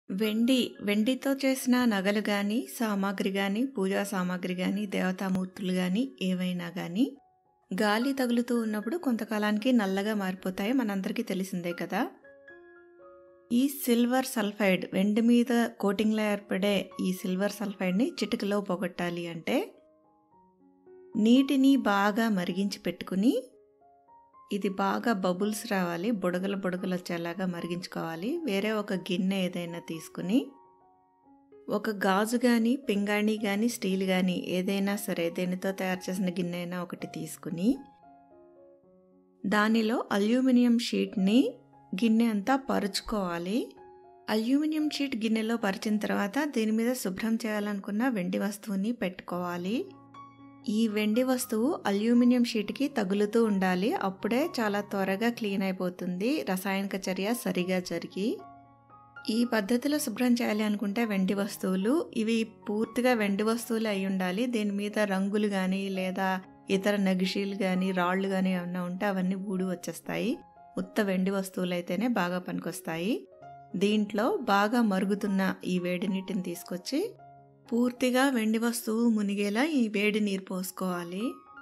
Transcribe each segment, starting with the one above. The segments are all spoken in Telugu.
వెండి వెండితో చేసిన నగలు గాని, సామాగ్రి గాని, పూజా సామాగ్రి గాని, దేవతామూర్తులు గాని ఏవైనా గాని గాలి తగులుతూ ఉన్నప్పుడు కొంతకాలానికి నల్లగా మారిపోతాయి. మనందరికీ తెలిసిందే కదా! ఈ సిల్వర్ సల్ఫైడ్ వెండి మీద కోటింగ్‌లా ఏర్పడే ఈ సిల్వర్ సల్ఫైడ్‌ని చిటికలో పోగొట్టాలి అంటే నీటిని బాగా మరిగించి పెట్టుకుని ఇది బాగా బబుల్స్ రావాలి. బుడగలు బుడగలొచ్చేలాగా మరిగించుకోవాలి. వేరే ఒక గిన్నె ఏదైనా తీసుకుని ఒక గాజు గాని, పింగాణీ గాని, స్టీల్ గాని ఏదైనా సరే దేనితో తయారు చేసిన గిన్నె అయినా ఒకటి తీసుకుని దానిలో అల్యూమినియం షీట్‌ని గిన్నె అంతా పరుచుకోవాలి. అల్యూమినియం షీట్ గిన్నెలో పరిచిన తర్వాత దీని మీద శుభ్రం చేయాలనుకున్న వెండి వస్తువుని పెట్టుకోవాలి. ఈ వెండి వస్తువు అల్యూమినియం షీట్‌కి తగులుతూ ఉండాలి. అప్పుడే చాలా త్వరగా క్లీన్ అయిపోతుంది. రసాయనిక చర్య సరిగా జరిగి. ఈ పద్ధతిలో శుభ్రం చేయాలి అనుకుంటే వెండి వస్తువులు ఇవి పూర్తిగా వెండి వస్తువులే అయ్యుండాలి. దీని మీద రంగులు గాని, లేదా ఇతర నగిషీలు గాని, రాళ్ళు గాని ఏమన్నా ఉంటే అవన్నీ ఊడి వచ్చేస్తాయి. ఉత్త వెండి వస్తువులైతేనే బాగా పనికొస్తాయి. దీంట్లో బాగా మరుగుతున్న ఈ వేడి నీటిని తీసుకొచ్చి పూర్తిగా వెండి వస్తువు మునిగేలా ఈ వేడి నీరు పోసుకోవాలి.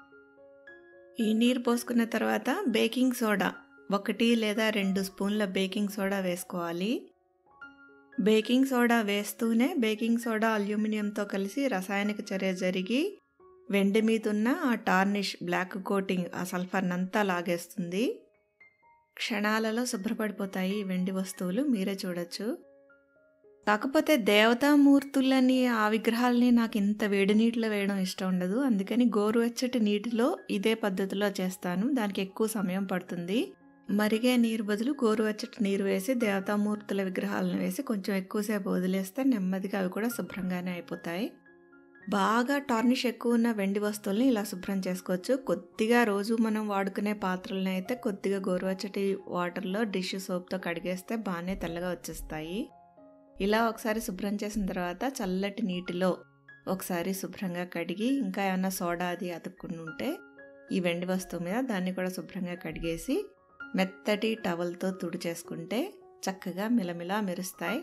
ఈ నీరు పోసుకున్న తర్వాత బేకింగ్ సోడా 1 లేదా 2 స్పూన్ల బేకింగ్ సోడా వేసుకోవాలి. బేకింగ్ సోడా వేస్తూనే బేకింగ్ సోడా అల్యూమినియంతో కలిసి రసాయనిక చర్య జరిగి వెండి మీదున్న ఆ టార్నిష్ బ్లాక్ కోటింగ్ ఆ సల్ఫర్‌నంతా లాగేస్తుంది. క్షణాలలో శుభ్రపడిపోతాయి ఈ వెండి వస్తువులు మీరే చూడొచ్చు. కాకపోతే దేవతామూర్తులని ఆ విగ్రహాలని నాకు ఇంత వేడి నీటిలో వేయడం ఇష్టం ఉండదు. అందుకని గోరువెచ్చటి నీటిలో ఇదే పద్ధతిలో చేస్తాను. దానికి ఎక్కువ సమయం పడుతుంది. మరిగే నీరు బదులు గోరువెచ్చటి నీరు వేసి దేవతామూర్తుల విగ్రహాలను వేసి కొంచెం ఎక్కువసేపు వదిలేస్తే నెమ్మదిగా అవి కూడా శుభ్రంగానే అయిపోతాయి. బాగా టార్నిష్ ఎక్కువ ఉన్న వెండి వస్తువుల్ని ఇలా శుభ్రం చేసుకోవచ్చు. కొద్దిగా రోజు మనం వాడుకునే పాత్రలని అయితే కొద్దిగా గోరువెచ్చటి వాటర్‌లో డిష్ సోప్‌తో కడిగేస్తే బానే తెల్లగా వచ్చేస్తాయి. ఇలా ఒకసారి శుభ్రం చేసిన తర్వాత చల్లటి నీటిలో ఒకసారి శుభ్రంగా కడిగి ఇంకా ఏమన్నా సోడా అది అతుక్కుని ఉంటే ఈ వెండి వస్తువు మీద దాన్ని కూడా శుభ్రంగా కడిగేసి మెత్తటి టవల్‌తో తుడిచేసుకుంటే చక్కగా మిలమిలా మెరుస్తాయి.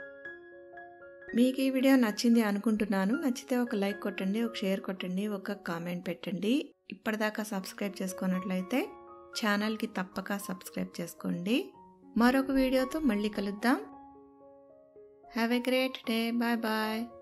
మీకు ఈ వీడియో నచ్చింది అనుకుంటున్నాను. నచ్చితే ఒక లైక్ కొట్టండి, ఒక షేర్ కొట్టండి, ఒక కామెంట్ పెట్టండి. ఇప్పటిదాకా సబ్స్క్రైబ్ చేసుకోనట్లయితే ఛానల్‌కి తప్పక సబ్స్క్రైబ్ చేసుకోండి. మరొక వీడియోతో మళ్ళీ కలుద్దాం. Have a great day. Bye bye.